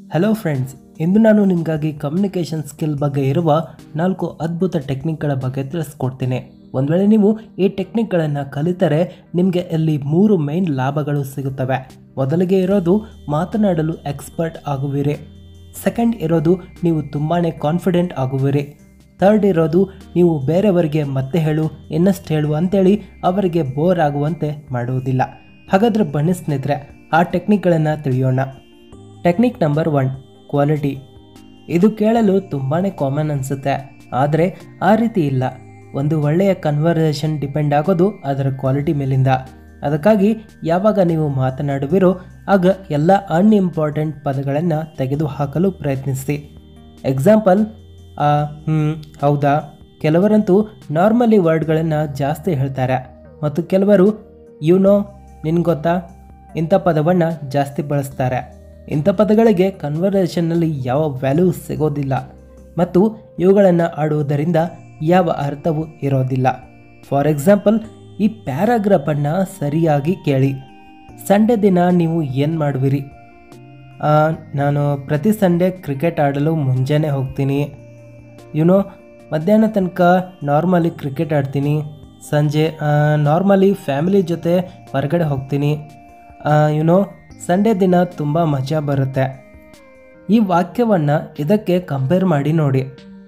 hello friends ಇಂದು ನಾನು ನಿಮಗಾಗಿ communication skill ಬಗ್ಗೆ ಇರುವ ನಾಲ್ಕು ಅದ್ಭುತ ಟೆಕ್ನಿಕ್ಗಳ ಬಗ್ಗೆ ತಿಳಿಸ್ಕೊಡ್ತೀನಿ ಒಂದು ವೇಳೆ ನೀವು ಈ ಟೆಕ್ನಿಕ್ಗಳನ್ನು ಕಲಿತರೆ ನಿಮಗೆ ಇಲ್ಲಿ ಮೂರು ಮೈನ್ ಲಾಭಗಳು ಸಿಗುತ್ತವೆ ಮೊದಲಿಗೆ ಇರೋದು ಮಾತನಾಡಲು ಎಕ್ಸ್ಪರ್ಟ್ ಆಗುವಿರಿ ಸೆಕೆಂಡ್ ಇರೋದು ನೀವು ತುಂಬಾ ಕಾನ್ಫಿಡೆಂಟ್ ಆಗುವಿರಿ ಥರ್ಡ್ ಇರೋದು ನೀವು ಬೇರೆಯವರಿಗೆ ಮತ್ತೆ ಹೇಳು ಇನ್ನಷ್ಟು ಹೇಳು ಅಂತೇಳಿ ಅವರಿಗೆ ಬೋರ್ ಆಗುವಂತೆ ಮಾಡುವುದಿಲ್ಲ ಹಾಗಾದರೆ ಬನ್ನಿ ಸ್ನೇಹಿತರೆ ಆ ಟೆಕ್ನಿಕ್ಗಳನ್ನು ತಿಳಿಯೋಣ ಟೆಕ್ನಿಕ್ ನಂಬರ್ ಒನ್ ಕ್ವಾಲಿಟಿ ಇದು ಕೇಳಲು ತುಂಬಾ ಕಾಮನ್ ಅನಿಸುತ್ತೆ ಆದರೆ ಆ ರೀತಿ ಇಲ್ಲ ಒಂದು ಒಳ್ಳೆಯ ಕನ್ವರ್ಸೇಷನ್ ಡಿಪೆಂಡ್ ಆಗೋದು ಅದರ ಕ್ವಾಲಿಟಿ ಮೇಲಿಂದ ಅದಕ್ಕಾಗಿ ಯಾವಾಗ ನೀವು ಮಾತನಾಡುವಿರೋ ಆಗ ಎಲ್ಲ ಅನ್ಇಂಪಾರ್ಟೆಂಟ್ ಪದಗಳನ್ನು ತೆಗೆದುಹಾಕಲು ಪ್ರಯತ್ನಿಸಿ ಎಕ್ಸಾಂಪಲ್ ಆ ಹ್ಞೂ ಹೌದಾ ಕೆಲವರಂತೂ ನಾರ್ಮಲಿ ವರ್ಡ್ಗಳನ್ನು ಜಾಸ್ತಿ ಹೇಳ್ತಾರೆ ಮತ್ತು ಕೆಲವರು ಯು ನೋ ನಿನ್ಗೆ ಗೊತ್ತಾ ಇಂಥ ಪದವನ್ನು ಜಾಸ್ತಿ ಬಳಸ್ತಾರೆ ಇಂಥ ಪದಗಳಿಗೆ ಕನ್ವರ್ಸೇಷನ್ನಲ್ಲಿ ಯಾವ ವ್ಯಾಲ್ಯೂ ಸಿಗೋದಿಲ್ಲ ಮತ್ತು ಇವುಗಳನ್ನು ಆಡುವುದರಿಂದ ಯಾವ ಅರ್ಥವೂ ಇರೋದಿಲ್ಲ ಫಾರ್ ಎಕ್ಸಾಂಪಲ್ ಈ ಪ್ಯಾರಾಗ್ರಾಫನ್ನು ಸರಿಯಾಗಿ ಕೇಳಿ ಸಂಡೇ ದಿನ ನೀವು ಏನು ಮಾಡುವಿರಿ ಆ, ನಾನು ಪ್ರತಿ ಸಂಡೇ ಕ್ರಿಕೆಟ್ ಆಡಲು ಮುಂಜಾನೆ ಹೋಗ್ತೀನಿ ಯುನೋ ಮಧ್ಯಾಹ್ನ ತನಕ ನಾರ್ಮಲಿ ಕ್ರಿಕೆಟ್ ಆಡ್ತೀನಿ ಸಂಜೆ ನಾರ್ಮಲಿ ಫ್ಯಾಮಿಲಿ ಜೊತೆ ಹೊರಗಡೆ ಹೋಗ್ತೀನಿ ಯುನೋ ಸಂಡೇ ದಿನ ತುಂಬ ಮಜಾ ಬರುತ್ತೆ ಈ ವಾಕ್ಯವನ್ನು ಇದಕ್ಕೆ ಕಂಪೇರ್ ಮಾಡಿ ನೋಡಿ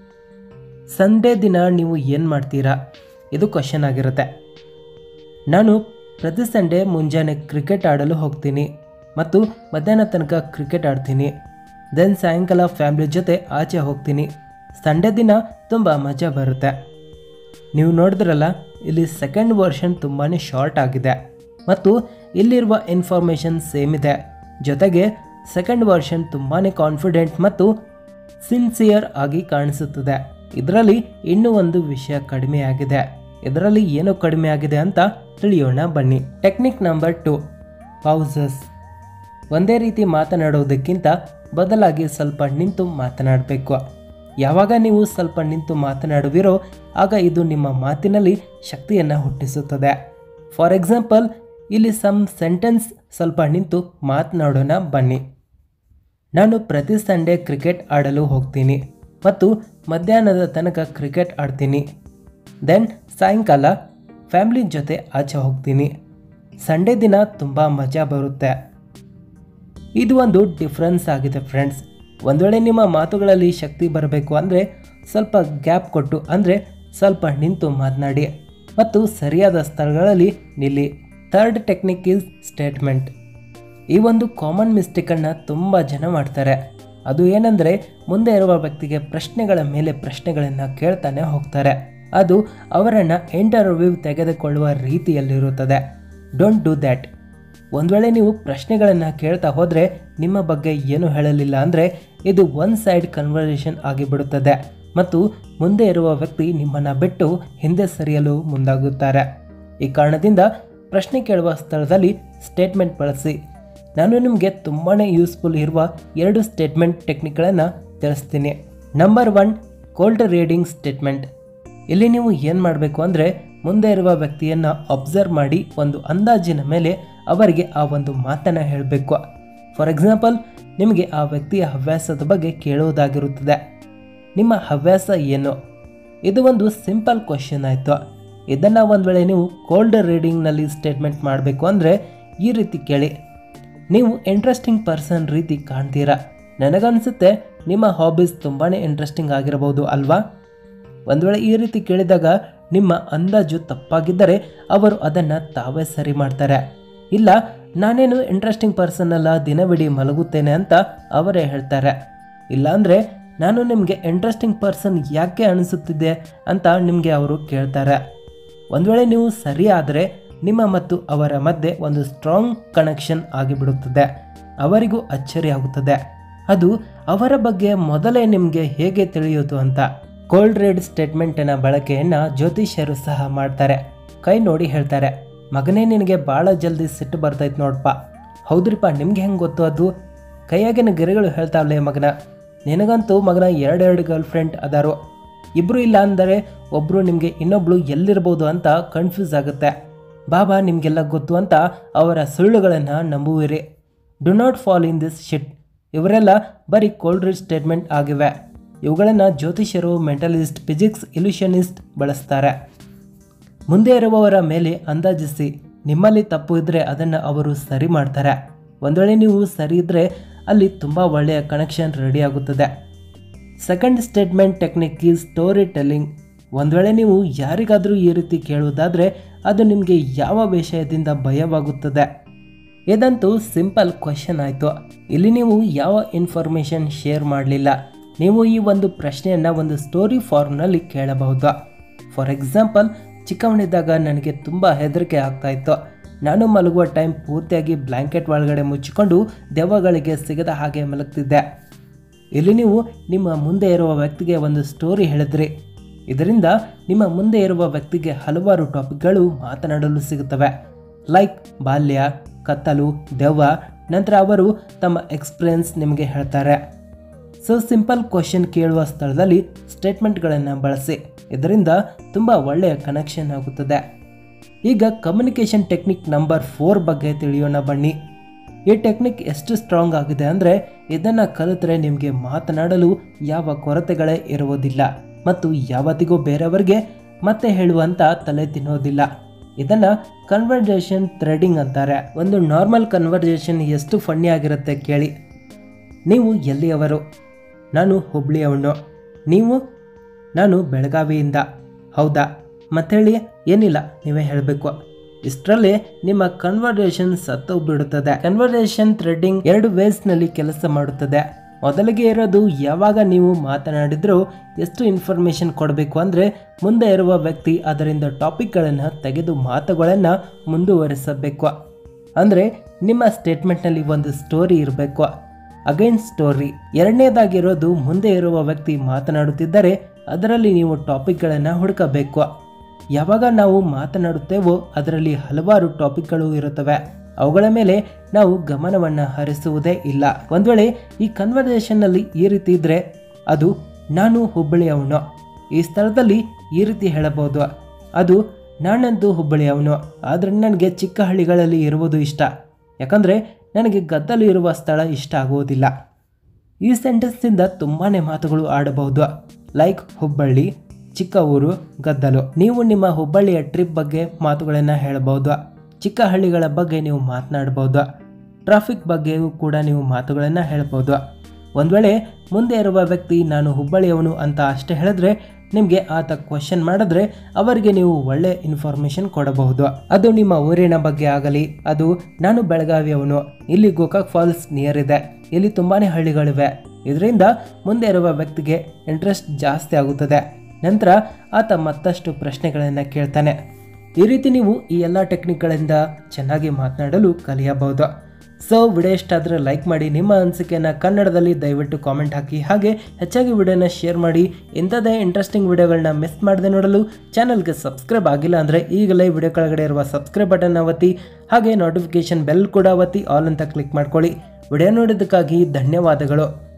ಸಂಡೇ ದಿನ ನೀವು ಏನು ಮಾಡ್ತೀರಾ ಇದು ಕ್ವಶನ್ ಆಗಿರುತ್ತೆ ನಾನು ಪ್ರತಿ ಸಂಡೇ ಮುಂಜಾನೆ ಕ್ರಿಕೆಟ್ ಆಡಲು ಹೋಗ್ತೀನಿ ಮತ್ತು ಮಧ್ಯಾಹ್ನ ತನಕ ಕ್ರಿಕೆಟ್ ಆಡ್ತೀನಿ ದೆನ್ ಸಾಯಂಕಾಲ ಫ್ಯಾಮಿಲಿ ಜೊತೆ ಆಚೆ ಹೋಗ್ತೀನಿ ಸಂಡೇ ದಿನ ತುಂಬ ಮಜಾ ಬರುತ್ತೆ ನೀವು ನೋಡಿದ್ರಲ್ಲ ಇಲ್ಲಿ ಸೆಕೆಂಡ್ ವರ್ಷನ್ ತುಂಬಾ ಶಾರ್ಟ್ ಆಗಿದೆ ಮತ್ತು ಇಲ್ಲಿರುವ ಇನ್ಫಾರ್ಮೇಷನ್ ಸೇಮ್ ಇದೆ ಜೊತೆಗೆ ಸೆಕೆಂಡ್ ವರ್ಷನ್ ತುಂಬಾ ಕಾನ್ಫಿಡೆಂಟ್ ಮತ್ತು ಸಿನ್ಸಿಯರ್ ಆಗಿ ಕಾಣಿಸುತ್ತದೆ ಇದರಲ್ಲಿ ಇನ್ನೂ ಒಂದು ವಿಷಯ ಕಡಿಮೆ ಆಗಿದೆ ಇದರಲ್ಲಿ ಏನು ಕಡಿಮೆ ಆಗಿದೆ ಅಂತ ತಿಳಿಯೋಣ ಬನ್ನಿ ಟೆಕ್ನಿಕ್ ನಂಬರ್ ಟು ಪೌಸಸ್ ಒಂದೇ ರೀತಿ ಮಾತನಾಡೋದಕ್ಕಿಂತ ಬದಲಾಗಿ ಸ್ವಲ್ಪ ನಿಂತು ಮಾತನಾಡಬೇಕು ಯಾವಾಗ ನೀವು ಸ್ವಲ್ಪ ನಿಂತು ಮಾತನಾಡುವಿರೋ ಆಗ ಇದು ನಿಮ್ಮ ಮಾತಿನಲ್ಲಿ ಶಕ್ತಿಯನ್ನು ಹುಟ್ಟಿಸುತ್ತದೆ ಫಾರ್ ಎಕ್ಸಾಂಪಲ್ ಇಲ್ಲಿ ಸಮ್ ಸೆಂಟೆನ್ಸ್ ಸ್ವಲ್ಪ ನಿಂತು ಮಾತನಾಡೋಣ ಬನ್ನಿ ನಾನು ಪ್ರತಿ ಸಂಡೇ ಕ್ರಿಕೆಟ್ ಆಡಲು ಹೋಗ್ತೀನಿ ಮತ್ತು ಮಧ್ಯಾಹ್ನದ ತನಕ ಕ್ರಿಕೆಟ್ ಆಡ್ತೀನಿ ದೆನ್ ಸಾಯಂಕಾಲ ಫ್ಯಾಮ್ಲಿ ಜೊತೆ ಆಚೆ ಹೋಗ್ತೀನಿ ಸಂಡೇ ದಿನ ತುಂಬ ಮಜಾ ಬರುತ್ತೆ ಇದು ಒಂದು ಡಿಫ್ರೆನ್ಸ್ ಆಗಿದೆ ಫ್ರೆಂಡ್ಸ್ ಒಂದು ವೇಳೆ ನಿಮ್ಮ ಮಾತುಗಳಲ್ಲಿ ಶಕ್ತಿ ಬರಬೇಕು ಅಂದರೆ ಸ್ವಲ್ಪ ಗ್ಯಾಪ್ ಕೊಟ್ಟು ಅಂದರೆ ಸ್ವಲ್ಪ ನಿಂತು ಮಾತನಾಡಿ ಮತ್ತು ಸರಿಯಾದ ಸ್ಥಳಗಳಲ್ಲಿ ನಿಲ್ಲಿ ಥರ್ಡ್ ಟೆಕ್ನಿಕ್ ಈಸ್ ಸ್ಟೇಟ್ಮೆಂಟ್ ಈ ಒಂದು ಕಾಮನ್ ಮಿಸ್ಟೇಕನ್ನು ತುಂಬ ಜನ ಮಾಡ್ತಾರೆ ಅದು ಏನಂದರೆ ಮುಂದೆ ಇರುವ ವ್ಯಕ್ತಿಗೆ ಪ್ರಶ್ನೆಗಳ ಮೇಲೆ ಪ್ರಶ್ನೆಗಳನ್ನು ಕೇಳ್ತಾನೆ ಹೋಗ್ತಾರೆ ಅದು ಅವರನ್ನು ಇಂಟರ್ವ್ಯೂ ತೆಗೆದುಕೊಳ್ಳುವ ರೀತಿಯಲ್ಲಿರುತ್ತದೆ ಡೋಂಟ್ ಡೂ ದ್ಯಾಟ್ ಒಂದು ವೇಳೆ ನೀವು ಪ್ರಶ್ನೆಗಳನ್ನು ಕೇಳ್ತಾ ಹೋದರೆ ನಿಮ್ಮ ಬಗ್ಗೆ ಏನು ಹೇಳಲಿಲ್ಲ ಅಂದರೆ ಇದು ಒನ್ ಸೈಡ್ ಕನ್ವರ್ಸೇಷನ್ ಆಗಿಬಿಡುತ್ತದೆ ಮತ್ತು ಮುಂದೆ ಇರುವ ವ್ಯಕ್ತಿ ನಿಮ್ಮನ್ನು ಬಿಟ್ಟು ಹಿಂದೆ ಸರಿಯಲು ಮುಂದಾಗುತ್ತಾರೆ ಈ ಕಾರಣದಿಂದ ಪ್ರಶ್ನೆ ಕೇಳುವ ಸ್ಥಳದಲ್ಲಿ ಸ್ಟೇಟ್ಮೆಂಟ್ ಬಳಸಿ ನಾನು ನಿಮಗೆ ತುಂಬಾ ಯೂಸ್ಫುಲ್ ಇರುವ ಎರಡು ಸ್ಟೇಟ್ಮೆಂಟ್ ಟೆಕ್ನಿಕ್ಗಳನ್ನು ತಿಳಿಸ್ತೀನಿ number one cold reading statement ಇಲ್ಲಿ ನೀವು ಏನು ಮಾಡಬೇಕು ಅಂದರೆ ಮುಂದೆ ಇರುವ ವ್ಯಕ್ತಿಯನ್ನು ಅಬ್ಸರ್ವ್ ಮಾಡಿ ಒಂದು ಅಂದಾಜಿನ ಮೇಲೆ ಅವರಿಗೆ ಆ ಒಂದು ಮಾತನ್ನು ಹೇಳಬೇಕು ಫಾರ್ ಎಕ್ಸಾಂಪಲ್ ನಿಮಗೆ ಆ ವ್ಯಕ್ತಿಯ ಹವ್ಯಾಸದ ಬಗ್ಗೆ ಕೇಳುವುದಾಗಿರುತ್ತದೆ ನಿಮ್ಮ ಹವ್ಯಾಸ ಏನು ಇದು ಒಂದು ಸಿಂಪಲ್ ಕ್ವಶನ್ ಆಯಿತು ಇದನ್ನು ಒಂದು ವೇಳೆ ನೀವು ಕೋಲ್ಡ್ ರೀಡಿಂಗ್ನಲ್ಲಿ ಸ್ಟೇಟ್ಮೆಂಟ್ ಮಾಡಬೇಕು ಅಂದರೆ ಈ ರೀತಿ ಕೇಳಿ ನೀವು ಇಂಟ್ರೆಸ್ಟಿಂಗ್ ಪರ್ಸನ್ ರೀತಿ ಕಾಣ್ತೀರಾ ನನಗನ್ಸುತ್ತೆ ನಿಮ್ಮ ಹಾಬೀಸ್ ತುಂಬಾ ಇಂಟ್ರೆಸ್ಟಿಂಗ್ ಆಗಿರಬಹುದು ಅಲ್ವಾ ಒಂದು ವೇಳೆ ಈ ರೀತಿ ಕೇಳಿದಾಗ ನಿಮ್ಮ ಅಂದಾಜು ತಪ್ಪಾಗಿದ್ದರೆ ಅವರು ಅದನ್ನು ತಾವೇ ಸರಿ ಮಾಡ್ತಾರೆ ಇಲ್ಲ ನಾನೇನು ಇಂಟ್ರೆಸ್ಟಿಂಗ್ ಪರ್ಸನ್ ಅಲ್ಲ ದಿನವಿಡೀ ಮಲಗುತ್ತೇನೆ ಅಂತ ಅವರೇ ಹೇಳ್ತಾರೆ ಇಲ್ಲಾಂದರೆ ನಾನು ನಿಮಗೆ ಇಂಟ್ರೆಸ್ಟಿಂಗ್ ಪರ್ಸನ್ ಯಾಕೆ ಅನಿಸುತ್ತಿದೆ ಅಂತ ನಿಮಗೆ ಅವರು ಕೇಳ್ತಾರೆ ಒಂದು ವೇಳೆ ನೀವು ಸರಿ ಆದರೆ ನಿಮ್ಮ ಮತ್ತು ಅವರ ಮಧ್ಯೆ ಒಂದು ಸ್ಟ್ರಾಂಗ್ ಕನೆಕ್ಷನ್ ಆಗಿಬಿಡುತ್ತದೆ ಅವರಿಗೂ ಅಚ್ಚರಿ ಆಗುತ್ತದೆ ಅದು ಅವರ ಬಗ್ಗೆ ಮೊದಲೇ ನಿಮಗೆ ಹೇಗೆ ತಿಳಿಯಿತು ಅಂತ ಕೋಲ್ಡ್ ರೇಡ್ ಸ್ಟೇಟ್ಮೆಂಟಿನ ಬಳಕೆಯನ್ನು ಜ್ಯೋತಿಷ್ಯರು ಸಹ ಮಾಡ್ತಾರೆ ಕೈ ನೋಡಿ ಹೇಳ್ತಾರೆ ಮಗನೇ ನಿನಗೆ ಭಾಳ ಜಲ್ದಿ ಸಿಟ್ಟು ಬರ್ತೈತೆ ನೋಡಪ್ಪ ಹೌದ್ರಿಪ್ಪ ನಿಮ್ಗೆ ಹೆಂಗೆ ಗೊತ್ತು ಅದು ಕೈಯಾಗಿನ ಗಿರಿಗಳು ಹೇಳ್ತಾವಲೆ ಮಗನ ನಿನಗಂತೂ ಮಗನ ಎರಡೆರಡು ಗರ್ಲ್ ಫ್ರೆಂಡ್ ಅದಾರು ಇಬ್ಬರು ಇಲ್ಲ ಅಂದರೆ ಒಬ್ಬರು ನಿಮಗೆ ಇನ್ನೊಬ್ಳು ಎಲ್ಲಿರ್ಬೋದು ಅಂತ ಕನ್ಫ್ಯೂಸ್ ಆಗುತ್ತೆ ಬಾಬಾ ನಿಮಗೆಲ್ಲ ಗೊತ್ತು ಅಂತ ಅವರ ಸುಳ್ಳುಗಳನ್ನು ನಂಬುವಿರಿ do not fall in this shit ಇವರೆಲ್ಲ ಬರೀ ಕೋಲ್ಡ್ ರೀಡ್ ಸ್ಟೇಟ್ಮೆಂಟ್ ಆಗಿವೆ ಇವುಗಳನ್ನು ಜ್ಯೋತಿಷ್ಯರು ಮೆಂಟಲಿಸ್ಟ್ ಫಿಸಿಕ್ಸ್ ಇಲ್ಯೂಷನಿಸ್ಟ್ ಬಳಸ್ತಾರೆ ಮುಂದೆ ಇರುವವರ ಮೇಲೆ ಅಂದಾಜಿಸಿ ನಿಮ್ಮಲ್ಲಿ ತಪ್ಪು ಇದ್ದರೆ ಅದನ್ನು ಅವರು ಸರಿ ಮಾಡ್ತಾರೆ ಒಂದು ವೇಳೆ ನೀವು ಸರಿ ಇದ್ದರೆ ಅಲ್ಲಿ ತುಂಬ ಒಳ್ಳೆಯ ಕನೆಕ್ಷನ್ ರೆಡಿ ಆಗುತ್ತದೆ ಸೆಕೆಂಡ್ ಸ್ಟೇಟ್ಮೆಂಟ್ ಟೆಕ್ನಿಕ್ ಈ ಸ್ಟೋರಿ ಟೆಲ್ಲಿಂಗ್ ಒಂದು ವೇಳೆ ನೀವು ಯಾರಿಗಾದರೂ ಈ ರೀತಿ ಕೇಳುವುದಾದರೆ ಅದು ನಿಮಗೆ ಯಾವ ವಿಷಯದಿಂದ ಭಯವಾಗುತ್ತದೆ ಇದಂತೂ ಸಿಂಪಲ್ ಕ್ವಶನ್ ಆಯಿತು ಇಲ್ಲಿ ನೀವು ಯಾವ ಇನ್ಫಾರ್ಮೇಷನ್ ಶೇರ್ ಮಾಡಲಿಲ್ಲ ನೀವು ಈ ಒಂದು ಪ್ರಶ್ನೆಯನ್ನು ಒಂದು ಸ್ಟೋರಿ ಫಾರ್ಮ್ನಲ್ಲಿ ಕೇಳಬಹುದು ಫಾರ್ ಎಕ್ಸಾಂಪಲ್ ಚಿಕ್ಕವನಿದ್ದಾಗ ನನಗೆ ತುಂಬ ಹೆದರಿಕೆ ಆಗ್ತಾ ಇತ್ತು ನಾನು ಮಲಗುವ ಟೈಮ್ ಪೂರ್ತಿಯಾಗಿ ಬ್ಲ್ಯಾಂಕೆಟ್ ಒಳಗಡೆ ಮುಚ್ಚಿಕೊಂಡು ದೆವ್ವಗಳಿಗೆ ಸಿಗದ ಹಾಗೆ ಮಲಗ್ತಿದ್ದೆ ಇಲ್ಲಿ ನೀವು ನಿಮ್ಮ ಮುಂದೆ ಇರುವ ವ್ಯಕ್ತಿಗೆ ಒಂದು ಸ್ಟೋರಿ ಹೇಳಿದ್ರಿ ಇದರಿಂದ ನಿಮ್ಮ ಮುಂದೆ ಇರುವ ವ್ಯಕ್ತಿಗೆ ಹಲವಾರು ಟಾಪಿಕ್ಗಳು ಮಾತನಾಡಲು ಸಿಗುತ್ತವೆ ಲೈಕ್ ಬಾಲ್ಯ ಕತ್ತಲು ದೆವ್ವ ನಂತರ ಅವರು ತಮ್ಮ ಎಕ್ಸ್ಪೀರಿಯನ್ಸ್ ನಿಮಗೆ ಹೇಳ್ತಾರೆ ಸೊ ಸಿಂಪಲ್ ಕ್ವಶನ್ ಕೇಳುವ ಸ್ಥಳದಲ್ಲಿ ಸ್ಟೇಟ್ಮೆಂಟ್ಗಳನ್ನು ಬಳಸಿ ಇದರಿಂದ ತುಂಬ ಒಳ್ಳೆಯ ಕನೆಕ್ಷನ್ ಆಗುತ್ತದೆ ಈಗ ಕಮ್ಯುನಿಕೇಷನ್ ಟೆಕ್ನಿಕ್ ನಂಬರ್ ಫೋರ್ ಬಗ್ಗೆ ತಿಳಿಯೋಣ ಬನ್ನಿ ಈ ಟೆಕ್ನಿಕ್ ಎಷ್ಟು ಸ್ಟ್ರಾಂಗ್ ಆಗಿದೆ ಅಂದರೆ ಇದನ್ನು ಕಲಿತರೆ ನಿಮಗೆ ಮಾತನಾಡಲು ಯಾವ ಕೊರತೆಗಳೇ ಇರುವುದಿಲ್ಲ ಮತ್ತು ಯಾವತ್ತಿಗೂ ಬೇರೆಯವರಿಗೆ ಮತ್ತೆ ಹೇಳುವಂತ ತಲೆ ತಿನ್ನೋದಿಲ್ಲ ಇದನ್ನ ಕನ್ವರ್ಜೇಷನ್ ಥ್ರೆಡಿಂಗ್ ಅಂತಾರೆ ಒಂದು ನಾರ್ಮಲ್ ಕನ್ವರ್ಜೇಷನ್ ಎಷ್ಟು ಫನ್ನಿ ಆಗಿರುತ್ತೆ ಕೇಳಿ ನೀವು ಎಲ್ಲಿಯವರು ನಾನು ಹುಬ್ಳಿಯವನು ನೀವು ನಾನು ಬೆಳಗಾವಿಯಿಂದ ಹೌದಾ ಮತ್ತೇಳಿ ಏನಿಲ್ಲ ನೀವೇ ಹೇಳಬೇಕು ಇಷ್ಟರಲ್ಲಿ ನಿಮ್ಮ ಕನ್ವರ್ಸೇಷನ್ ಸತ್ತೋಗ್ಬಿಡುತ್ತದೆ ಕನ್ವರ್ಸೇಷನ್ ಥ್ರೆಡ್ಡಿಂಗ್ ಎರಡು ವೇಸ್ನಲ್ಲಿ ಕೆಲಸ ಮಾಡುತ್ತದೆ ಮೊದಲಿಗೆ ಇರೋದು ಯಾವಾಗ ನೀವು ಮಾತನಾಡಿದ್ರೂ ಎಷ್ಟು ಇನ್ಫಾರ್ಮೇಷನ್ ಕೊಡಬೇಕು ಅಂದರೆ ಮುಂದೆ ಇರುವ ವ್ಯಕ್ತಿ ಅದರಿಂದ ಟಾಪಿಕ್ಗಳನ್ನು ತೆಗೆದು ಮಾತುಗಳನ್ನು ಮುಂದುವರಿಸಬೇಕು ಅಂದರೆ ನಿಮ್ಮ ಸ್ಟೇಟ್ಮೆಂಟ್ನಲ್ಲಿ ಒಂದು ಸ್ಟೋರಿ ಇರಬೇಕು ಅಗೈನ್ ಸ್ಟೋರಿ ಎರಡನೇದಾಗಿರೋದು ಮುಂದೆ ಇರುವ ವ್ಯಕ್ತಿ ಮಾತನಾಡುತ್ತಿದ್ದರೆ ಅದರಲ್ಲಿ ನೀವು ಟಾಪಿಕ್ಗಳನ್ನು ಹುಡುಕಬೇಕು ಯಾವಾಗ ನಾವು ಮಾತನಾಡುತ್ತೇವೋ ಅದರಲ್ಲಿ ಹಲವಾರು ಟಾಪಿಕ್ಗಳು ಇರುತ್ತವೆ ಅವುಗಳ ಮೇಲೆ ನಾವು ಗಮನವನ್ನು ಹರಿಸುವುದೇ ಇಲ್ಲ ಒಂದು ವೇಳೆ ಈ ಕನ್ವರ್ಸೇಷನ್ನಲ್ಲಿ ಈ ರೀತಿ ಇದ್ದರೆ ಅದು ನಾನು ಹುಬ್ಬಳ್ಳಿಯವನು ಈ ಸ್ಥಳದಲ್ಲಿ ಈ ರೀತಿ ಹೇಳಬಹುದು ಅದು ನಾನಂತೂ ಹುಬ್ಬಳ್ಳಿಯವನು ಆದರೆ ನನಗೆ ಚಿಕ್ಕ ಹಳ್ಳಿಗಳಲ್ಲಿ ಇರುವುದು ಇಷ್ಟ ಯಾಕಂದರೆ ನನಗೆ ಗದ್ದಲು ಇರುವ ಸ್ಥಳ ಇಷ್ಟ ಆಗುವುದಿಲ್ಲ ಈ ಸೆಂಟೆನ್ಸ್ನಿಂದ ತುಂಬಾ ಮಾತುಗಳು ಆಡಬಹುದು ಲೈಕ್ ಹುಬ್ಬಳ್ಳಿ ಚಿಕ್ಕ ಊರು ಗದ್ದಲು ನೀವು ನಿಮ್ಮ ಹುಬ್ಬಳ್ಳಿಯ ಟ್ರಿಪ್ ಬಗ್ಗೆ ಮಾತುಗಳನ್ನು ಹೇಳಬಹುದು ಚಿಕ್ಕ ಹಳ್ಳಿಗಳ ಬಗ್ಗೆ ನೀವು ಮಾತನಾಡಬಹುದು ಟ್ರಾಫಿಕ್ ಬಗ್ಗೆಯೂ ಕೂಡ ನೀವು ಮಾತುಗಳನ್ನು ಹೇಳ್ಬೋದು ಒಂದು ವೇಳೆ ಮುಂದೆ ಇರುವ ವ್ಯಕ್ತಿ ನಾನು ಹುಬ್ಬಳ್ಳಿಯವನು ಅಂತ ಅಷ್ಟೇ ಹೇಳಿದ್ರೆ ನಿಮಗೆ ಆತ ಕ್ವಶನ್ ಮಾಡಿದ್ರೆ ಅವರಿಗೆ ನೀವು ಒಳ್ಳೆ ಇನ್ಫಾರ್ಮೇಶನ್ ಕೊಡಬಹುದು ಅದು ನಿಮ್ಮ ಊರಿನ ಬಗ್ಗೆ ಆಗಲಿ ಅದು ನಾನು ಬೆಳಗಾವಿಯವನು ಇಲ್ಲಿ ಗೋಕಾಕ್ ಫಾಲ್ಸ್ ನಿಯರ್ ಇದೆ ಇಲ್ಲಿ ತುಂಬಾನೇ ಹಳ್ಳಿಗಳಿವೆ ಇದರಿಂದ ಮುಂದೆ ಇರುವ ವ್ಯಕ್ತಿಗೆ ಇಂಟ್ರೆಸ್ಟ್ ಜಾಸ್ತಿ ಆಗುತ್ತದೆ ನಂತರ ಆತ ಮತ್ತಷ್ಟು ಪ್ರಶ್ನೆಗಳನ್ನು ಕೇಳ್ತಾನೆ ಈ ರೀತಿ ನೀವು ಈ ಎಲ್ಲ ಟೆಕ್ನಿಕ್ಗಳಿಂದ ಚೆನ್ನಾಗಿ ಮಾತನಾಡಲು ಕಲಿಯಬಹುದು ಸೊ ವಿಡಿಯೋ ಇಷ್ಟ ಆದರೆ ಲೈಕ್ ಮಾಡಿ ನಿಮ್ಮ ಅನಿಸಿಕೆಯನ್ನು ಕನ್ನಡದಲ್ಲಿ ದಯವಿಟ್ಟು ಕಾಮೆಂಟ್ ಹಾಕಿ ಹಾಗೆ ಹೆಚ್ಚಾಗಿ ವಿಡಿಯೋನ ಶೇರ್ ಮಾಡಿ ಇಂಥದ್ದೇ ಇಂಟ್ರೆಸ್ಟಿಂಗ್ ವಿಡಿಯೋಗಳನ್ನ ಮಿಸ್ ಮಾಡದೆ ನೋಡಲು ಚಾನಲ್ಗೆ ಸಬ್ಸ್ಕ್ರೈಬ್ ಆಗಿಲ್ಲ ಅಂದರೆ ಈಗಲೇ ವಿಡಿಯೋ ಕೆಳಗಡೆ ಇರುವ ಸಬ್ಸ್ಕ್ರೈಬ್ ಬಟನ್ ಒತ್ತಿ ಹಾಗೆ ನೋಟಿಫಿಕೇಶನ್ ಬೆಲ್ ಕೂಡ ಒತ್ತಿ ಆಲ್ ಅಂತ ಕ್ಲಿಕ್ ಮಾಡ್ಕೊಳ್ಳಿ ವಿಡಿಯೋ ನೋಡಿದ್ದಕ್ಕಾಗಿ ಧನ್ಯವಾದಗಳು